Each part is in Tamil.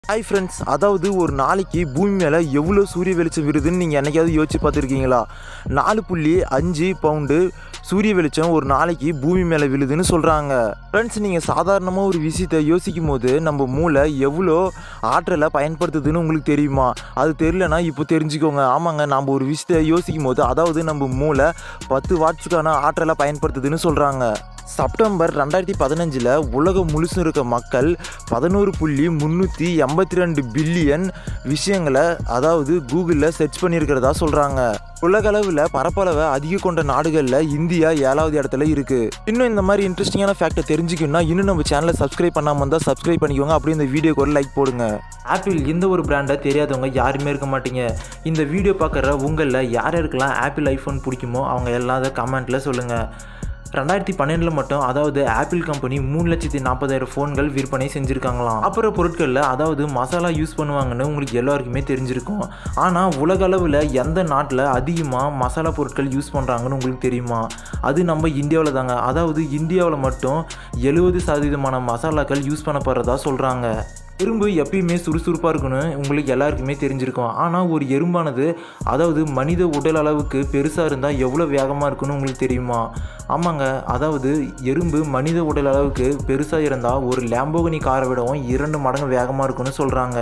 ஹாய் ஃப்ரெண்ட்ஸ் அதாவது ஒரு நாளைக்கு பூமி மேலே எவ்வளோ சூரிய வெளிச்சம் விடுதுன்னு நீங்கள் என்னைக்காவது யோசிச்சு பார்த்துருக்கீங்களா நாலு புள்ளி அஞ்சு பவுண்டு சூரிய வெளிச்சம் ஒரு நாளைக்கு பூமி மேலே விழுதுன்னு சொல்கிறாங்க ஃப்ரெண்ட்ஸ் நீங்கள் சாதாரணமாக ஒரு விஷயத்தை யோசிக்கும் போது நம்ம மூளை எவ்வளோ ஆற்றலை பயன்படுத்துதுன்னு உங்களுக்கு தெரியுமா அது தெரியலனா இப்போ தெரிஞ்சுக்கோங்க ஆமாங்க நம்ம ஒரு விஷயத்தை யோசிக்கும் போது அதாவது நம்ம மூளை பத்து வாட்ஸுக்கான ஆற்றலை பயன்படுத்துதுன்னு சொல்கிறாங்க செப்டம்பர் ரெண்டாயிரத்தி பதினஞ்சில் உலகம் முழுசும் இருக்க மக்கள் பதினோரு புள்ளி முந்நூற்றி எண்பத்தி ரெண்டு பில்லியன் விஷயங்களை அதாவது கூகுளில் சர்ச் பண்ணியிருக்கிறதா சொல்கிறாங்க உலகளவில் பரப்பளவை அதிக கொண்ட நாடுகளில் இந்தியா ஏழாவது இடத்துல இருக்குது இன்னும் இந்த மாதிரி இன்ட்ரெஸ்டிங்கான ஃபேக்டை தெரிஞ்சுக்கணும்னா இன்னும் நம்ம சேனலை சப்ஸ்கிரைப் பண்ணாமல் இருந்தால் சப்ஸ்கிரைப் பண்ணிக்கோங்க அப்படியே இந்த வீடியோக்கு ஒரு லைக் போடுங்க ஆப்பிள் இந்த ஒரு பிராண்டை தெரியாதவங்க யாருமே இருக்க மாட்டீங்க இந்த வீடியோ பார்க்குற உங்களில் யார் யாருக்கெல்லாம் ஆப்பிள் ஐஃபோன் பிடிக்குமோ அவங்க எல்லாம் அதை கமெண்ட்டில் சொல்லுங்கள் ரெண்டாயிரத்தி பன்னெண்டில் மட்டும் அதாவது ஆப்பிள் கம்பெனி மூணு லட்சத்தி நாற்பதாயிரம் ஃபோன்கள் விற்பனை செஞ்சுருக்காங்களாம் அப்புறம் பொருட்களில் அதாவது மசாலா யூஸ் பண்ணுவாங்கன்னு உங்களுக்கு எல்லாருக்குமே தெரிஞ்சிருக்கும் ஆனால் உலக அளவில் எந்த நாட்டில் அதிகமாக மசாலா பொருட்கள் யூஸ் பண்ணுறாங்கன்னு உங்களுக்கு தெரியுமா அது நம்ம இந்தியாவில் தாங்க அதாவது இந்தியாவில் மட்டும் எழுபது சதவீதமான மசாலாக்கள் யூஸ் பண்ணப்படுறதா சொல்கிறாங்க எறும்பு எப்பயுமே சுறுசுறுப்பாக இருக்குன்னு உங்களுக்கு எல்லாருக்குமே தெரிஞ்சிருக்கும் ஆனால் ஒரு எறும்பானது அதாவது மனித உடல் அளவுக்கு பெருசாக இருந்தால் எவ்வளோ வேகமாக இருக்குன்னு உங்களுக்கு தெரியுமா ஆமாங்க அதாவது எறும்பு மனித உடல் அளவுக்கு பெருசாக இருந்தால் ஒரு லேம்போகனி காரை விடவும் இரண்டு மடங்கு வேகமாக இருக்குன்னு சொல்கிறாங்க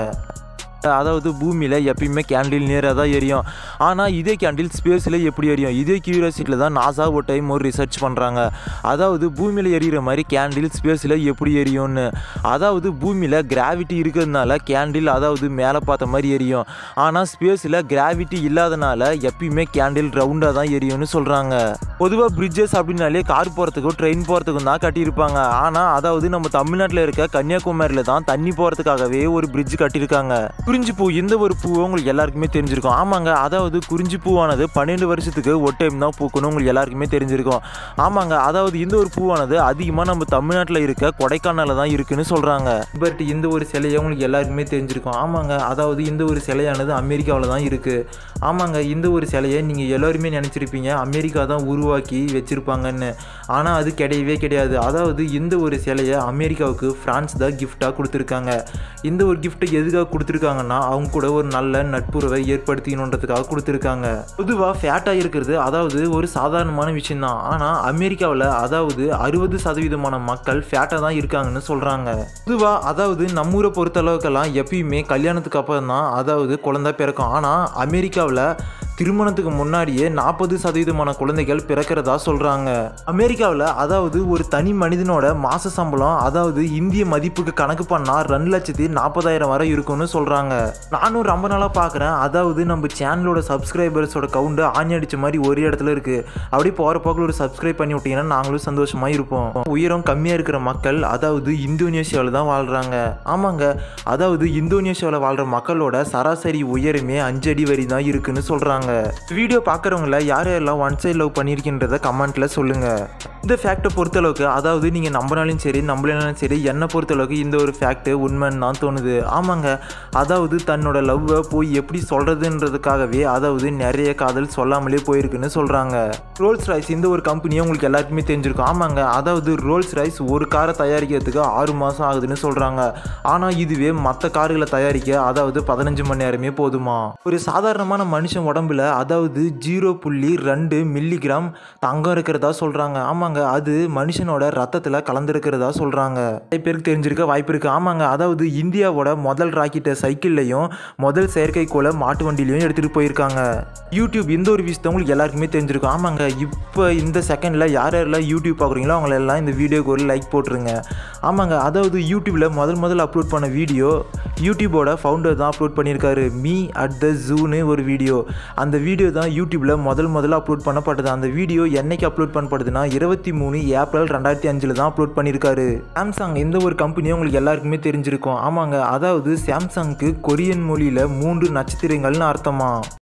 அதாவது பூமியில் எப்பயுமே கேண்டில் நேராக தான் எரியும் ஆனால் இதே கேண்டில் ஸ்பேஸில் எப்படி எரியும் இதே கியூரியாசிட்டியில் தான் நாசா ஒரு டைம் ஒரு ரிசர்ச் பண்ணுறாங்க அதாவது பூமியில் எரியிற மாதிரி கேண்டில் ஸ்பேஸில் எப்படி எரியும்னு அதாவது பூமியில் கிராவிட்டி இருக்கிறதுனால கேண்டில் அதாவது மேலே பார்த்த மாதிரி எரியும் ஆனால் ஸ்பேஸில் கிராவிட்டி இல்லாதனால எப்பயுமே கேண்டில் ரவுண்டாக தான் எரியும்னு சொல்கிறாங்க பொதுவாக பிரிட்ஜஸ் அப்படின்னாலே கார் போகிறதுக்கும் ட்ரெயின் போகிறதுக்கும் தான் கட்டியிருப்பாங்க ஆனால் அதாவது நம்ம தமிழ்நாட்டில் இருக்க கன்னியாகுமரியில் தான் தண்ணி போகிறதுக்காகவே ஒரு பிரிட்ஜ் கட்டியிருக்காங்க குறிஞ்சி பூ இந்த ஒரு பூ உங்களுக்கு எல்லாருக்குமே தெரிஞ்சிருக்கும் ஆமாங்க அதாவது குறிஞ்சி பூவானது பன்னெண்டு வருஷத்துக்கு ஒரு டைம் தான் பூக்கணும் உங்களுக்கு எல்லாருக்குமே தெரிஞ்சிருக்கும் ஆமாங்க அதாவது இந்த ஒரு பூவானது அதிகமாக நம்ம தமிழ்நாட்டில் இருக்க கொடைக்கானலில் தான் இருக்குன்னு சொல்கிறாங்க பட் இந்த ஒரு சிலையை உங்களுக்கு எல்லாருக்குமே தெரிஞ்சிருக்கும் ஆமாங்க அதாவது இந்த ஒரு சிலையானது அமெரிக்காவில் தான் இருக்குது ஆமாங்க இந்த ஒரு சிலையை நீங்கள் எல்லாருமே நினச்சிருப்பீங்க அமெரிக்கா தான் உருவாக்கி வச்சுருப்பாங்கன்னு ஆனால் அது கிடையவே கிடையாது அதாவது இந்த ஒரு சிலையை அமெரிக்காவுக்கு ஃப்ரான்ஸ் தான் கிஃப்டாக கொடுத்துருக்காங்க இந்த ஒரு கிஃப்ட்டை எதுக்காக கொடுத்துருக்காங்கன்னா அவங்க கூட ஒரு நல்ல நட்புறவை ஏற்படுத்திக்கணுன்றதுக்காக கொடுத்துருக்காங்க பொதுவாக ஃபேட்டாக இருக்கிறது அதாவது ஒரு சாதாரணமான விஷயம்தான் ஆனால் அமெரிக்காவில் அதாவது அறுபது சதவீதமான மக்கள் ஃபேட்டாக தான் இருக்காங்கன்னு சொல்கிறாங்க பொதுவாக அதாவது நம்ம ஊரை பொறுத்தளவுக்கெல்லாம் எப்பயுமே கல்யாணத்துக்கு அப்புறம் தான் அதாவது குழந்தை பிறக்கும் ஆனால் அமெரிக்காவில் திருமணத்துக்கு முன்னாடியே நாற்பது சதவீதமான குழந்தைகள் பிறக்கிறதா சொல்கிறாங்க அமெரிக்காவில் அதாவது ஒரு தனி மனிதனோட மாத சம்பளம் அதாவது இந்திய மதிப்புக்கு கணக்கு பண்ணால் ரெண்டு லட்சத்தி நாற்பதாயிரம் வரை இருக்கும்னு சொல்கிறாங்க நானும் ரொம்ப நாளாக பார்க்குறேன் அதாவது நம்ம சேனலோட சப்ஸ்கிரைபர்ஸோட கவுண்டு ஆணி அடித்த மாதிரி ஒரு இடத்துல இருக்குது அப்படி போகிற போக்கில் ஒரு சப்ஸ்கிரைப் பண்ணி விட்டீங்கன்னா நாங்களும் சந்தோஷமாக இருப்போம் உயரம் கம்மியாக இருக்கிற மக்கள் அதாவது இந்தோனேஷியாவில் தான் வாழ்கிறாங்க ஆமாங்க அதாவது இந்தோனேஷியாவில் வாழ்கிற மக்களோட சராசரி உயரமே அஞ்சு அடி வரி தான் இருக்குன்னு சொல்கிறாங்க வீடியோ பார்க்குறவங்கள யார் யாரெல்லாம் ஒன் சைட் லவ் பண்ணியிருக்கின்றத கமெண்ட்டில் சொல்லுங்கள் இந்த ஃபேக்டை பொறுத்தளவுக்கு அதாவது நீங்கள் நம்பினாலும் சரி நம்பலனாலும் சரி என்னை பொறுத்தளவுக்கு இந்த ஒரு ஃபேக்ட்டு உண்மைன்னு தான் தோணுது ஆமாங்க அதாவது தன்னோட லவ்வை போய் எப்படி சொல்கிறதுன்றதுக்காகவே அதாவது நிறைய காதல் சொல்லாமலே போயிருக்குன்னு சொல்கிறாங்க ரோல்ஸ் ரைஸ் இந்த ஒரு கம்பெனியை உங்களுக்கு எல்லாருக்குமே தெரிஞ்சிருக்கும் ஆமாங்க அதாவது ரோல்ஸ் ரைஸ் ஒரு காரை தயாரிக்கிறதுக்கு ஆறு மாதம் ஆகுதுன்னு சொல்கிறாங்க ஆனால் இதுவே மற்ற கார்களை தயாரிக்க அதாவது பதினஞ்சு மணி நேரமே போதுமா ஒரு சாதாரணமான மனுஷன் உடம்புல அதாவது ஜீரோ புள்ளி ரெண்டு மில்லிகிராம் தங்கம் இருக்கிறதா சொல்கிறாங்க ஆமாங்க அது மனுஷனோட ரத்தத்தில் கலந்துருக்கிறதா சொல்கிறாங்க நிறைய பேருக்கு தெரிஞ்சிருக்க வாய்ப்பு இருக்குது ஆமாங்க அதாவது இந்தியாவோட முதல் ராக்கெட்டை சைக்கிள்லையும் முதல் செயற்கைக்கோளை மாட்டு வண்டிலையும் எடுத்துகிட்டு போயிருக்காங்க யூடியூப் இந்த ஒரு விஷயத்த உங்களுக்கு எல்லாருக்குமே தெரிஞ்சிருக்கும் ஆமாங்க இப்போ இந்த செகண்டில் யார் யாரெல்லாம் யூடியூப் பார்க்குறீங்களோ அவங்களெல்லாம் இந்த வீடியோக்கு ஒரு லைக் போட்டுருங்க ஆமாங்க அதாவது யூடியூப்பில் முதல் முதல் அப்லோட் பண்ண வீடியோ யூடியூபோட ஃபவுண்டர் தான் அப்லோட் பண்ணியிருக்காரு மீ அட் த ஜூன்னு ஒரு வீடியோ அந்த வீடியோ தான் யூடியூப்பில் முதல் முதல்ல அப்லோட் பண்ணப்பட்டது அந்த வீடியோ என்னைக்கு அப்லோட் பண்ணப்படுதுன்னா இருபத்தி மூணு ஏப்ரல் ரெண்டாயிரத்தி அஞ்சில் தான் அப்லோட் பண்ணியிருக்காரு சாம்சங் இந்த ஒரு கம்பெனியும் உங்களுக்கு எல்லாருக்குமே தெரிஞ்சிருக்கும் ஆமாங்க அதாவது சாம்சங்க்கு கொரியன் மொழியில் மூன்று நட்சத்திரங்கள்னு அர்த்தமா